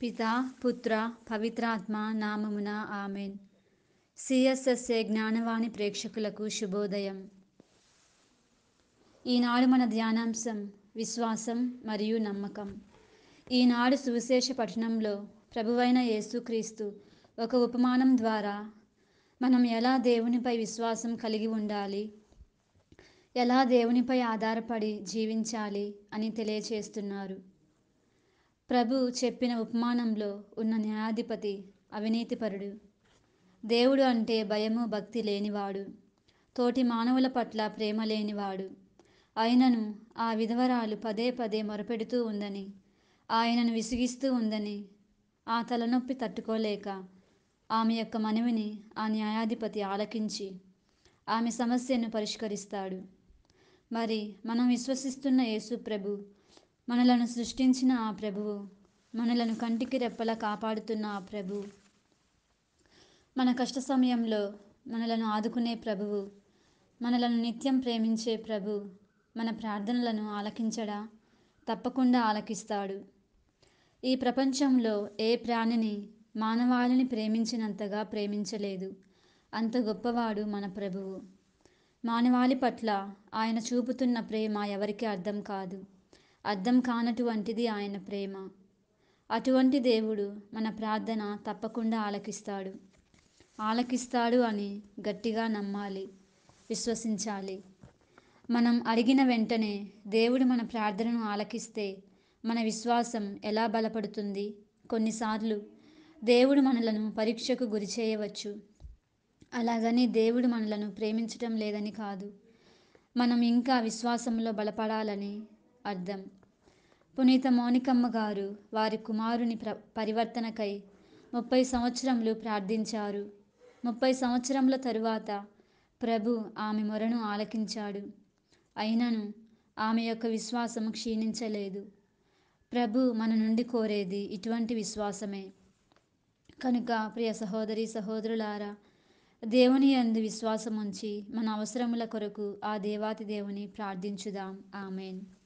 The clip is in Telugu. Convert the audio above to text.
పిత పుత్ర పవిత్రాత్మ నామమున ఆమెన్ సిఎస్ఎస్ఏ జ్ఞానవాణి ప్రేక్షకులకు శుభోదయం ఈనాడు మన ధ్యానాంశం విశ్వాసం మరియు నమ్మకం ఈనాడు సువిశేష పఠనంలో ప్రభువైన యేసుక్రీస్తు ఒక ఉపమానం ద్వారా మనం ఎలా దేవునిపై విశ్వాసం కలిగి ఉండాలి ఎలా దేవునిపై ఆధారపడి జీవించాలి అని తెలియచేస్తున్నారు ప్రభు చెప్పిన ఉపమానంలో ఉన్న న్యాయాధిపతి అవినీతిపరుడు దేవుడు అంటే భయము భక్తి లేనివాడు తోటి మానవుల పట్ల ప్రేమ లేనివాడు అయినను ఆ విధవరాలు పదే పదే మొరపెడుతూ ఉందని ఆయనను విసిగిస్తూ ఉందని ఆ తలనొప్పి తట్టుకోలేక ఆమె యొక్క మనవిని ఆ న్యాయాధిపతి ఆలకించి ఆమె సమస్యను పరిష్కరిస్తాడు మరి మనం విశ్వసిస్తున్న యేసు ప్రభు మనలను సృష్టించిన ఆ ప్రభువు మనలను కంటికి రెప్పలా కాపాడుతున్న ఆ ప్రభు మన కష్ట సమయంలో మనలను ఆదుకునే ప్రభువు మనలను నిత్యం ప్రేమించే ప్రభు మన ప్రార్థనలను ఆలకించడా తప్పకుండా ఆలకిస్తాడు ఈ ప్రపంచంలో ఏ ప్రాణిని మానవాళిని ప్రేమించినంతగా ప్రేమించలేదు అంత గొప్పవాడు మన ప్రభువు మానవాళి పట్ల ఆయన చూపుతున్న ప్రేమ ఎవరికి అర్థం కాదు అర్థం కానటువంటిది ఆయన ప్రేమ అటువంటి దేవుడు మన ప్రార్థన తప్పకుండా ఆలకిస్తాడు ఆలకిస్తాడు అని గట్టిగా నమ్మాలి విశ్వసించాలి మనం అడిగిన వెంటనే దేవుడు మన ప్రార్థనను ఆలకిస్తే మన విశ్వాసం ఎలా బలపడుతుంది కొన్నిసార్లు దేవుడు మనలను పరీక్షకు గురి చేయవచ్చు అలాగని దేవుడు మనలను ప్రేమించటం లేదని కాదు మనం ఇంకా విశ్వాసంలో బలపడాలని అర్థం పునీత మౌనికమ్మ గారు వారి కుమారుని ప్ర పరివర్తనకై ముప్పై సంవత్సరములు ప్రార్థించారు ముప్పై సంవత్సరముల తరువాత ప్రభు ఆమె మొరను ఆలకించాడు అయినను ఆమె యొక్క విశ్వాసం క్షీణించలేదు ప్రభు మన నుండి కోరేది ఇటువంటి విశ్వాసమే కనుక ప్రియ సహోదరి సహోదరులారా దేవుని యందు విశ్వాసం ఉంచి మన అవసరముల కొరకు ఆ దేవాతి దేవుని ప్రార్థించుదాం ఆమెన్